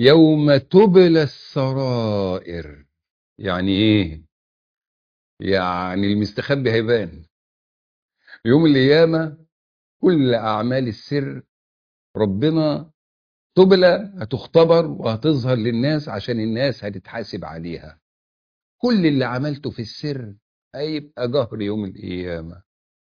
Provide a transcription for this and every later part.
يوم تبلى السرائر يعني ايه يعني المستخبي هيبان يوم القيامة كل أعمال السر ربنا تبلى هتختبر وهتظهر للناس عشان الناس هتتحاسب عليها كل اللي عملته في السر هيبقى جهر يوم القيامة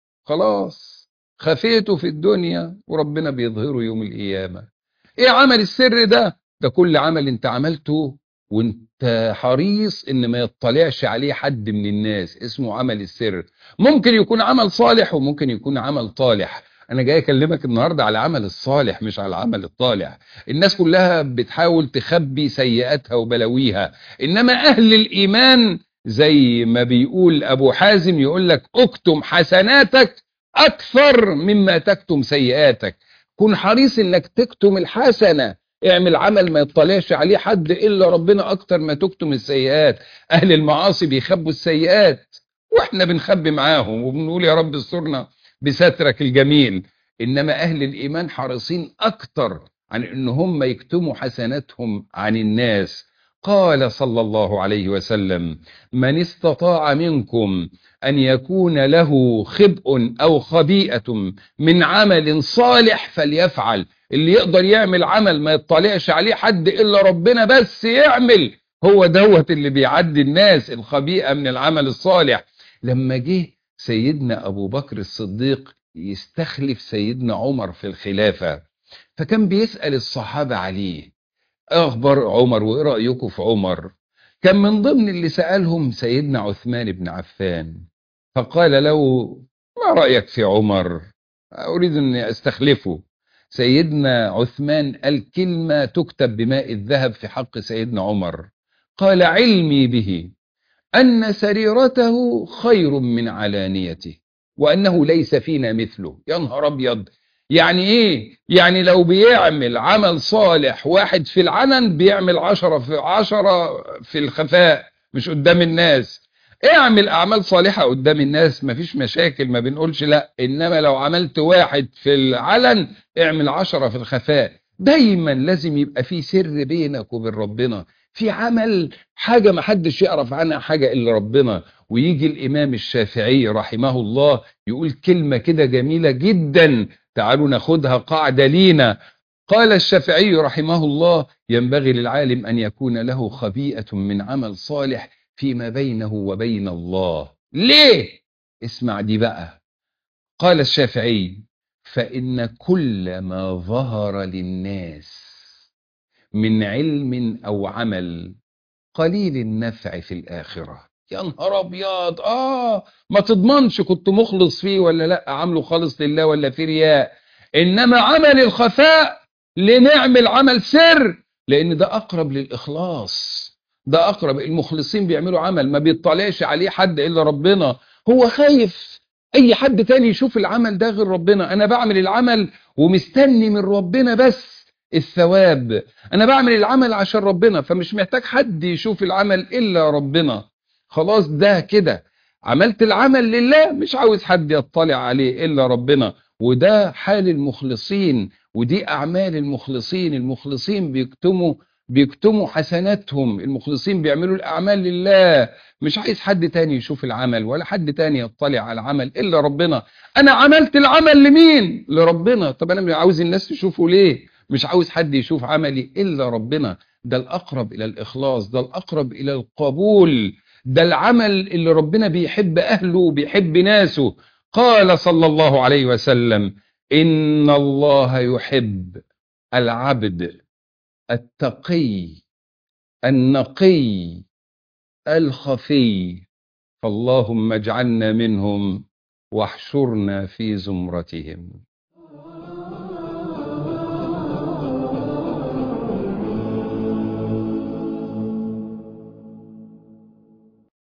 خلاص خفيته في الدنيا وربنا بيظهره يوم القيامة ايه عمل السر ده ده كل عمل انت عملته وانت حريص ان ما يطلعش عليه حد من الناس اسمه عمل السر ممكن يكون عمل صالح وممكن يكون عمل طالح انا جاي اكلمك النهارده على العمل الصالح مش على العمل الطالح الناس كلها بتحاول تخبي سيئاتها وبلاويها انما اهل الايمان زي ما بيقول ابو حازم يقول لك اكتم حسناتك اكثر مما تكتم سيئاتك كن حريص انك تكتم الحسنه اعمل عمل ما يطلعش عليه حد الا ربنا اكتر ما تكتم السيئات اهل المعاصي بيخبوا السيئات واحنا بنخبي معاهم وبنقول يا رب استرنا بسترك الجميل انما اهل الايمان حريصين اكتر عن ان هم يكتموا حسناتهم عن الناس قال صلى الله عليه وسلم من استطاع منكم ان يكون له خبء او خبيئه من عمل صالح فليفعل اللي يقدر يعمل عمل ما يطلعش عليه حد الا ربنا بس يعمل هو دوت اللي بيعدي الناس الخبيئه من العمل الصالح لما جه سيدنا ابو بكر الصديق يستخلف سيدنا عمر في الخلافه فكان بيسال الصحابه عليه اخبار عمر وايه رايكم في عمر كان من ضمن اللي سالهم سيدنا عثمان بن عفان فقال له ما رايك في عمر اريد ان استخلفه سيدنا عثمان قال كلمه تكتب بماء الذهب في حق سيدنا عمر قال علمي به ان سريرته خير من علانيته وانه ليس فينا مثله يا نهار ابيض يعني ايه يعني لو بيعمل عمل صالح واحد في العلن بيعمل عشرة في عشرة في الخفاء مش قدام الناس اعمل اعمال صالحة قدام الناس مفيش مشاكل ما بنقولش لا انما لو عملت واحد في العلن اعمل عشرة في الخفاء دايما لازم يبقى في سر بينك وبين ربنا في عمل حاجة ما حدش يعرف عنها حاجة إلا ربنا ويجي الإمام الشافعي رحمه الله يقول كلمة كده جميلة جدا تعالوا ناخدها قاعدة لينا قال الشافعي رحمه الله ينبغي للعالم أن يكون له خبيئة من عمل صالح فيما بينه وبين الله ليه؟ اسمع دي بقى قال الشافعي فإن كل ما ظهر للناس من علم أو عمل قليل النفع في الآخرة يا نهار أبيض آه ما تضمنش كنت مخلص فيه ولا لا عامله خالص لله ولا في رياء إنما عمل الخفاء لنعمل عمل سر لأن ده أقرب للإخلاص ده أقرب المخلصين بيعملوا عمل ما بيطلعش عليه حد إلا ربنا هو خايف أي حد تاني يشوف العمل ده غير ربنا أنا بعمل العمل ومستني من ربنا بس الثواب انا بعمل العمل عشان ربنا فمش محتاج حد يشوف العمل الا ربنا خلاص ده كده عملت العمل لله مش عاوز حد يطلع عليه الا ربنا وده حال المخلصين ودي اعمال المخلصين المخلصين بيكتموا بيكتموا حسناتهم المخلصين بيعملوا الاعمال لله مش عايز حد تاني يشوف العمل ولا حد تاني يطلع على العمل الا ربنا انا عملت العمل لمين لربنا طب انا عاوز الناس تشوفه ليه مش عاوز حد يشوف عملي إلا ربنا ده الأقرب إلى الإخلاص ده الأقرب إلى القبول ده العمل اللي ربنا بيحب أهله وبيحب ناسه قال صلى الله عليه وسلم إن الله يحب العبد التقي النقي الخفي فاللهم اجعلنا منهم واحشرنا في زمرتهم